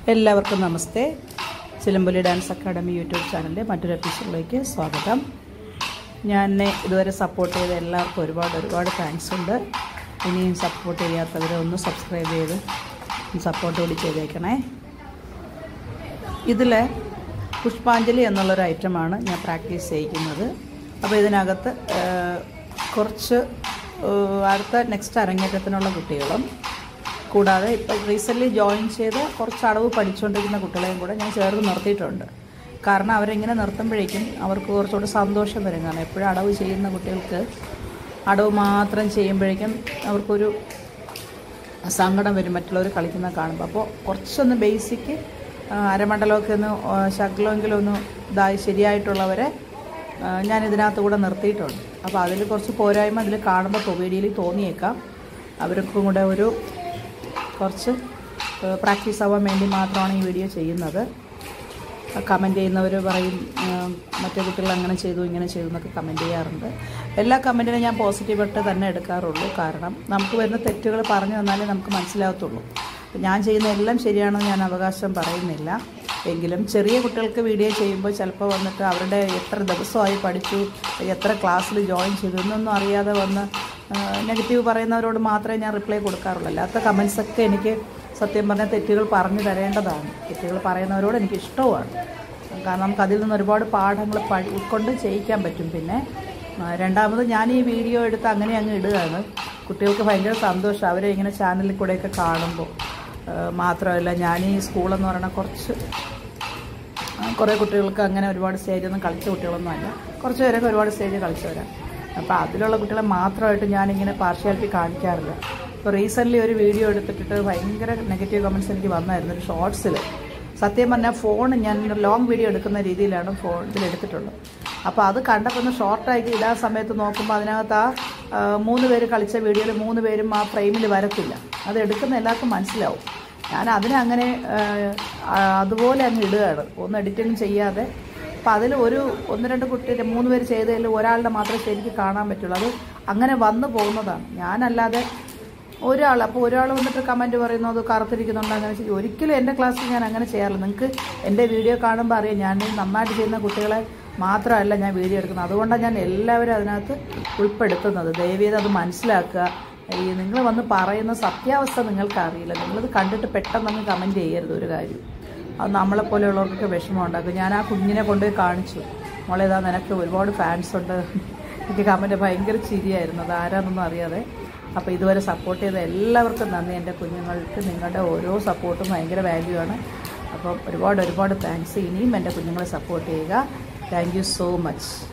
എല്ലാവർക്കും നമസ്തേ Chilamboli dance academy YouTube ചാനലിൻ്റെ മറ്റൊരു എപ്പിസോഡിലേക്ക് സ്വാഗതം ഞാൻ ഇതുവരെ സപ്പോർട്ട് ചെയ്ത എല്ലാവർക്കും ഒരുപാട് ഒരുപാട് താങ്ക്സ് ഉണ്ട് ഇനിയും സപ്പോർട്ട് ചെയ്യാത്തവരെ ഒന്ന് സബ്സ്ക്രൈബ് ചെയ്ത് സപ്പോർട്ട് കൂടി ചെയ്തേക്കണേ ഇതിൽ പുഷ്പാഞ്ജലി എന്നുള്ളൊരു ഐറ്റമാണ് ഞാൻ പ്രാക്ടീസ് ചെയ്യിക്കുന്നത് അപ്പോൾ ഇതിനകത്ത് ആ, കുറച്ച് ആ, അടുത്ത നെക്സ്റ്റ് അരങ്ങേറ്റത്തിനുള്ള കുട്ടികളും കൂടാതെ ഇപ്പോൾ റീസെൻ്റ്ലി ജോയിൻ ചെയ്ത് കുറച്ച് അടവ് പഠിച്ചുകൊണ്ടിരിക്കുന്ന കുട്ടികളെയും കൂടെ ഞാൻ ചേർത്ത് നിർത്തിയിട്ടുണ്ട് കാരണം അവരിങ്ങനെ നിർത്തുമ്പോഴേക്കും അവർക്ക് കുറച്ചുകൂടി സന്തോഷം വരും കാരണം എപ്പോഴും അടവ് ചെയ്യുന്ന കുട്ടികൾക്ക് അടവ് മാത്രം ചെയ്യുമ്പോഴേക്കും അവർക്കൊരു സങ്കടം വരും മറ്റുള്ളവർ കളിക്കുന്ന കാണുമ്പോൾ അപ്പോൾ കുറച്ചൊന്ന് ബേസിക്ക് അരമണ്ഡലമൊക്കെ ഒന്ന് ആ, ശകലമെങ്കിലും ഒന്ന് ഇതായി ശരിയായിട്ടുള്ളവരെ ആ, ഞാൻ ഇതിനകത്ത് കൂടെ നിർത്തിയിട്ടുണ്ട് അപ്പോൾ അതിൽ കുറച്ച് പോരായ്മ അതിൽ കാണുമ്പോൾ വീഡിയോയിൽ തോന്നിയേക്കാം അവർക്കും കൂടെ ഒരു കുറച്ച് പ്രാക്ടീസ് ആവാൻ വേണ്ടി മാത്രമാണ് ഈ വീഡിയോ ചെയ്യുന്നത് കമൻറ്റ് ചെയ്യുന്നവർ പറയും ആ, മറ്റേ കുട്ടികൾ അങ്ങനെ ചെയ്തു ഇങ്ങനെ ചെയ്തു എന്നൊക്കെ കമൻറ്റ് ചെയ്യാറുണ്ട് എല്ലാ കമൻറ്റിനും ഞാൻ പോസിറ്റീവായിട്ട് തന്നെ എടുക്കാറുള്ളൂ കാരണം നമുക്ക് വരുന്ന തെറ്റുകൾ പറഞ്ഞു തന്നാലേ നമുക്ക് മനസ്സിലാകത്തുള്ളൂ അപ്പോൾ ഞാൻ ചെയ്യുന്ന എല്ലാം ശരിയാണെന്ന് ഞാൻ അവകാശം പറയുന്നില്ല എങ്കിലും ചെറിയ കുട്ടികൾക്ക് വീഡിയോ ചെയ്യുമ്പോൾ ചിലപ്പോൾ വന്നിട്ട് അവരുടെ എത്ര ദിവസമായി പഠിച്ചു എത്ര ക്ലാസ്സിൽ ജോയിൻ ചെയ്തു എന്നൊന്നും അറിയാതെ വന്ന് നെഗറ്റീവ് പറയുന്നവരോട് മാത്രമേ ഞാൻ റിപ്ലൈ കൊടുക്കാറുള്ളൂ അല്ലാത്ത കമൻസൊക്കെ എനിക്ക് സത്യം പറഞ്ഞാൽ തെറ്റുകൾ പറഞ്ഞു തരേണ്ടതാണ് തെറ്റുകൾ പറയുന്നവരോട് എനിക്ക് ഇഷ്ടവുമാണ് കാരണം നമുക്ക് അതിൽ നിന്ന് ഒരുപാട് പാഠങ്ങൾ പഠി ഉൾക്കൊണ്ട് ചെയ്യിക്കാൻ പറ്റും പിന്നെ ആ, രണ്ടാമത് ഞാൻ ഈ വീഡിയോ എടുത്ത് അങ്ങനെ അങ്ങ് ഇടുകയാണ് കുട്ടികൾക്ക് ഭയങ്കര സന്തോഷം അവരെ ഇങ്ങനെ ചാനലിൽ കൂടെയൊക്കെ കാണുമ്പോൾ ആ, മാത്രമല്ല ഞാൻ ഈ സ്കൂളെന്ന് പറയുന്നത് കുറച്ച് ആ, കുറേ കുട്ടികൾക്ക് അങ്ങനെ ഒരുപാട് സ്റ്റേജൊന്നും കളിച്ച കുട്ടികളൊന്നും അല്ല കുറച്ച് പേരൊക്കെ ഒരുപാട് സ്റ്റേജ് കളിച്ചവരാണ് അപ്പോൾ അതിലുള്ള കുട്ടികളെ മാത്രമായിട്ട് ഞാനിങ്ങനെ പാർഷ്യാലിറ്റി കാണിക്കാറില്ല ഇപ്പോൾ റീസെൻ്റ്ലി ഒരു വീഡിയോ എടുത്തിട്ട് ഭയങ്കര നെഗറ്റീവ് കമൻറ്റ്സ് എനിക്ക് വന്നായിരുന്നു ഒരു ഷോർട്സിൽ സത്യം പറഞ്ഞാൽ ഫോൺ ഞാൻ ലോങ് വീഡിയോ എടുക്കുന്ന രീതിയിലാണ് ഫോൺ ഇതിൽ എടുത്തിട്ടുള്ളത് അപ്പോൾ അത് കണ്ടപ്പോൾ ഒന്ന് ഷോർട്ടാക്കി ഇടാൻ സമയത്ത് നോക്കുമ്പോൾ അതിനകത്ത് ആ ആ, മൂന്ന് പേര് കളിച്ച വീഡിയോയിൽ മൂന്ന് പേരും ആ ഫ്രെയിമിൽ വരത്തില്ല അത് എടുക്കുന്ന എല്ലാവർക്കും മനസ്സിലാവും ഞാൻ അതിനങ്ങനെ ആ, അതുപോലെ അങ്ങ് ഇടുകയാണ് ഒന്ന് എഡിറ്റിംഗ് ചെയ്യാതെ അപ്പം അതിൽ ഒരു ഒന്ന് രണ്ട് കുട്ടി മൂന്ന് പേര് ചെയ്തതിൽ ഒരാളുടെ മാത്രമേ ശരിക്കും കാണാൻ പറ്റുള്ളൂ അത് അങ്ങനെ വന്നു പോകുന്നതാണ് ഞാനല്ലാതെ ഒരാൾ അപ്പോൾ ഒരാൾ വന്നിട്ട് കമൻറ്റ് പറയുന്നു അത് കറുത്തിരിക്കുന്നുണ്ട് അങ്ങനെ ചെയ്യും ഒരിക്കലും എൻ്റെ ക്ലാസ്സിൽ ഞാൻ അങ്ങനെ ചെയ്യാറില്ല നിങ്ങൾക്ക് എൻ്റെ വീഡിയോ കാണുമ്പോൾ അറിയാം ഞാൻ ഈ നന്നായിട്ട് ചെയ്യുന്ന കുട്ടികളെ മാത്രമല്ല ഞാൻ വീഡിയോ എടുക്കുന്നത് അതുകൊണ്ടാണ് ഞാൻ എല്ലാവരും അതിനകത്ത് ഉൾപ്പെടുത്തുന്നത് ദയവേത് അത് മനസ്സിലാക്കുക ഈ നിങ്ങൾ വന്ന് പറയുന്ന സത്യാവസ്ഥ നിങ്ങൾക്ക് അറിയില്ല നിങ്ങളത് കണ്ടിട്ട് പെട്ടെന്ന് അങ്ങ് കമൻറ്റ് ചെയ്യരുത് ഒരു കാര്യം അത് നമ്മളെപ്പോലെയുള്ളവർക്കൊക്കെ വിഷമം ഉണ്ടാക്കും ഞാൻ ആ കുഞ്ഞിനെ കൊണ്ടുപോയി കാണിച്ചു മോളെ ഇതാ നിനക്ക് ഒരുപാട് ഫാൻസ് ഉണ്ട് എനിക്ക് കമൻറ്റ് ഭയങ്കര ചിരിയായിരുന്നു അത് ആരാന്നൊന്നും അറിയാതെ അപ്പോൾ ഇതുവരെ സപ്പോർട്ട് ചെയ്ത എല്ലാവർക്കും നന്ദി എൻ്റെ കുഞ്ഞുങ്ങൾക്ക് നിങ്ങളുടെ ഓരോ സപ്പോർട്ടും ഭയങ്കര വാല്യൂ ആണ് അപ്പം ഒരുപാട് ഒരുപാട് താങ്ക്സ് ഇനിയും എൻ്റെ കുഞ്ഞുങ്ങളെ സപ്പോർട്ട് ചെയ്യുക താങ്ക് യു സോ മച്ച്